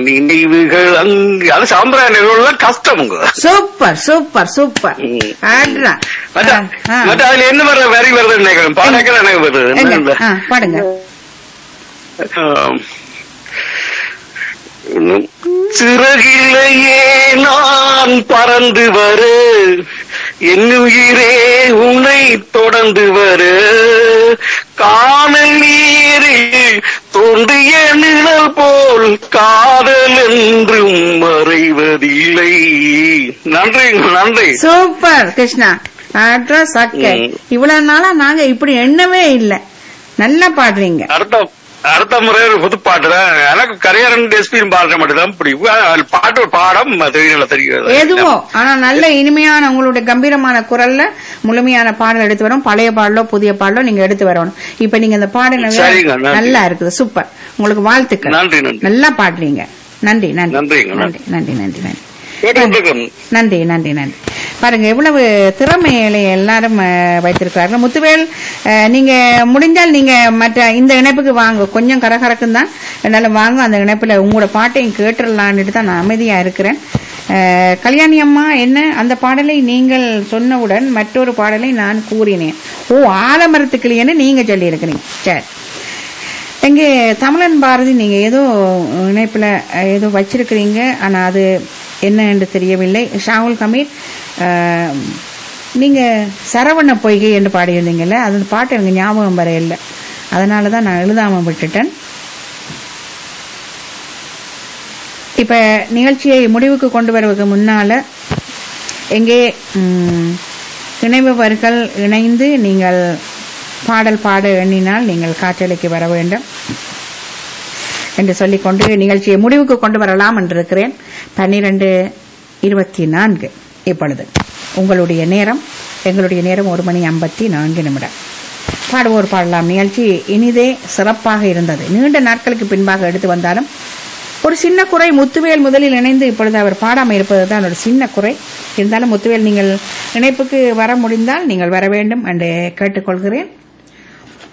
நினைவுகள் அங்கு அது சம்பிரதாய நிகழ்வுலாம் கஷ்டமுங்க சூப்பர் சூப்பர் சூப்பர் ம். ஆடுறா மற்ற ஆ, ஆ. மற்ற அதுல என்ன வர வரி வருதுன்னு நினைக்கிறேன் பாடக்க எனக்கு வருது எங்க? என்ன ஆ, பாடுங்க ஆம். இன்னும் சிறகில்லையே நான் பறந்து வர என் உயிரே உன்னை தொடர்ந்து வர காணல் நீரில் தோன்றிய நிழல் போல் காதல் என்றும் மறைவதில்லை நன்றி நன்றி சூப்பர் கிருஷ்ணா ஆடுறா சக்க ம். இவ்வளவு நாளா நாங்க இப்படி எண்ணவே இல்ல நல்லா பாடுறீங்க அடுத்த அடுத்த முறை ஒரு புது பாட்டு தான் எனக்கு கரையாரன் எஸ்பியும் பாடுற மட்டும் தான் பிடிக்கும் அது பாட்டு பாடம் தெரியல தெரியாது எதுவோ ஆனா நல்ல இனிமையான உங்களுடைய கம்பீரமான குரல்ல முழுமையான பாடல் எடுத்து வரும் பழைய பாடலோ புதிய பாடலோ நீங்க எடுத்து வரணும் இப்ப நீங்க இந்த பாடல் சரிங்க, நன்றி. நல்லா இருக்குது சூப்பர் உங்களுக்கு வாழ்த்துக்கள் நன்றி நன்றி நல்லா பாடுறீங்க நன்றி நன்றி நன்றிங்க, நன்றி நன்றி நன்றி நன்றி கேட்டுக்கொண்டிருக்கோம். நன்றி நன்றி நன்றி பாருங்க எவ்வளவு திறமைகளை எல்லாரும் அஹ், வைத்திருக்கிறார்கள் முத்துவேல் அஹ், நீங்க முடிஞ்சால் நீங்க மற்ற இந்த இணைப்புக்கு வாங்க கொஞ்சம் கரகரக்கும் தான் என்னால வாங்க அந்த இணைப்புல உங்களோட பாட்டையும் கேட்டுடலான்ட்டு தான் நான் அமைதியா இருக்கிறேன் அஹ், கல்யாணி அம்மா என்ன அந்த பாடலை நீங்கள் சொன்னவுடன் மற்றொரு பாடலை நான் கூறினேன் ஓ ஆலமரத்துக்கிளியன்னு நீங்க சொல்லி இருக்கிறீங்க சரி எங்கே தமிழன் பாரதி நீங்க ஏதோ இணைப்புல அஹ், ஏதோ வச்சிருக்கிறீங்க ஆனா அது என்ன என்று தெரியவில்லை ஷாவுல் கமீர் அஹ், நீங்க சரவண பொய்கை என்று பாடியிருந்தீங்கல்ல அந்த பாட்டு எனக்கு ஞாபகம் வர இல்லை அதனால தான் நான் எழுதாம விட்டுட்டேன் இப்ப நிகழ்ச்சியை முடிவுக்கு கொண்டு வருவதற்கு முன்னால எங்கே ம், இணைபவர்கள் இணைந்து நீங்கள் பாடல் பாட எண்ணினால் நீங்கள் காற்றலைக்கு வர வேண்டும் என்று சொல்லிக்கொண்டு நிகழ்ச்சியை முடிவுக்கு கொண்டு வரலாம் என்று இருக்கிறேன் பன்னிரண்டு இருபத்தி நான்கு இப்பொழுது உங்களுடைய நேரம் எங்களுடைய நேரம் ஒரு மணி ஐம்பத்தி நான்கு நிமிடம் பாடுவோர் பாடலாம் நிகழ்ச்சி இனிதே சிறப்பாக இருந்தது நீண்ட நாட்களுக்கு பின்பாக எடுத்து வந்தாலும் ஒரு சின்ன குறை முத்துவேல் முதலில் இணைந்து இப்பொழுது அவர் பாடாமல் இருப்பது தான் ஒரு சின்ன குறை இருந்தாலும் முத்துவேல் நீங்கள் இணைப்புக்கு வர முடிந்தால் நீங்கள் வர வேண்டும் என்று கேட்டுக்கொள்கிறேன்